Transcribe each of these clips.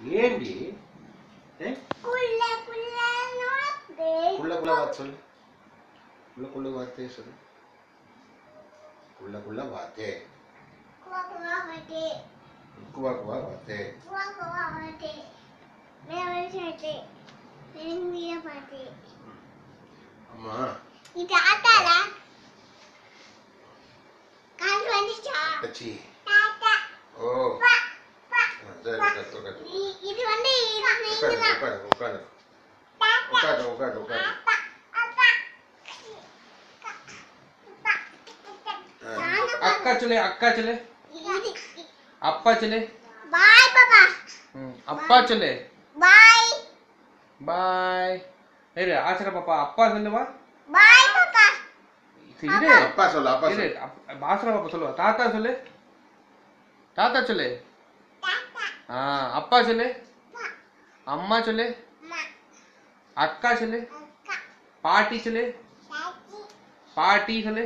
ஏண்டி ஏ? குள்ள குள்ள நோத்தே குள்ள குள்ள வார்த்தை சொல்லு குள்ள குள்ள வார்த்தையை சொல்லு குள்ள குள்ள வார்த்தை குவா குவா வட்டே குவா குவா வார்த்தை குவா குவா வட்டே வேற சட்டே பெருங்கிய பாட்டே அம்மா இது ஆட்டால கால் வந்துச்சா அச்சி தாத்தா ஓ பா பா ஆ, சரி உட்காரு உட்காரு இ- இது வந்து இது உட்காரு நீங்க உட்காரு உட்காரு தாத்தா உட்காரு உட்காரு உட்காரு அப்பா அப்பா அப்பா ஆ. அக்கா சொல்லு அக்கா சொல்லு இது அப்பா சொல்லு பாய் பாப்பா ம், அப்பா சொல்லு பாய் பாய் இரு ஆச்சர பாப்பா அப்பா சொல்லுவா பாய் பாப்பா இரு அப்பா சொல்லு அப்பா இரு சொல்லு அப்- ஆச்சர பாப்பா சொல்லுவா தாத்தா சொல்லு தாத்தா சொல்லு தாத்தா ஆ அப்பா சொல்லு அம்மா அம்மா சொல்லு அம்மா அக்கா சொல்லு அக்கா பாட்டி சொல்லு தாச்சி பாட்டி சொல்லு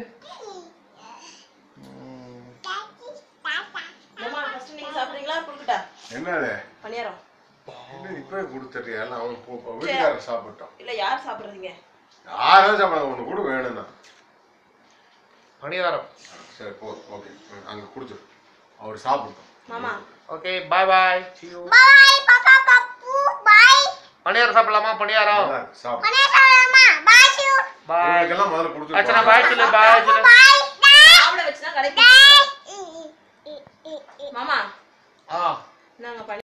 ம், தாச்சி தாத்தா மாமா ஃபர்ஸ்ட் நீங்க சாப்பிடுறீங்களா கொடுக்கட்டா என்னது பணியாரம் என்ன இப்பவே கொடுத்துறியா எல்லாம் அவன் போ- போ- வீட்டுக்காரர் சாப்பிட்டோம் இல்ல யார் சாப்பிடுறீங்க யாரும் சாப்பிட ஒன்று கூட வேணும்னா பணியாரம் சரி போ ஓகே அங்கே கொடுத்துரு அவர் சாப்பிட்டோம் மாமா okay bye bye see you bye பாப்பா பப்பு பாய் பணியாரம் சாப்பிடலாமா பணியாரம் நல்லா இருக்கு, சாப்பிடு பனே சாலமா பாய் ஷூ பாய் இவங்களுக்கெல்லாம் முதல்ல கொடுத்துரு அச்சனா பாய் சொல்லு பாய் சொல்லு பாய் சாப்பிட வச்சுதான் கடைக்கு பாய் மாமா ஆ நாங்க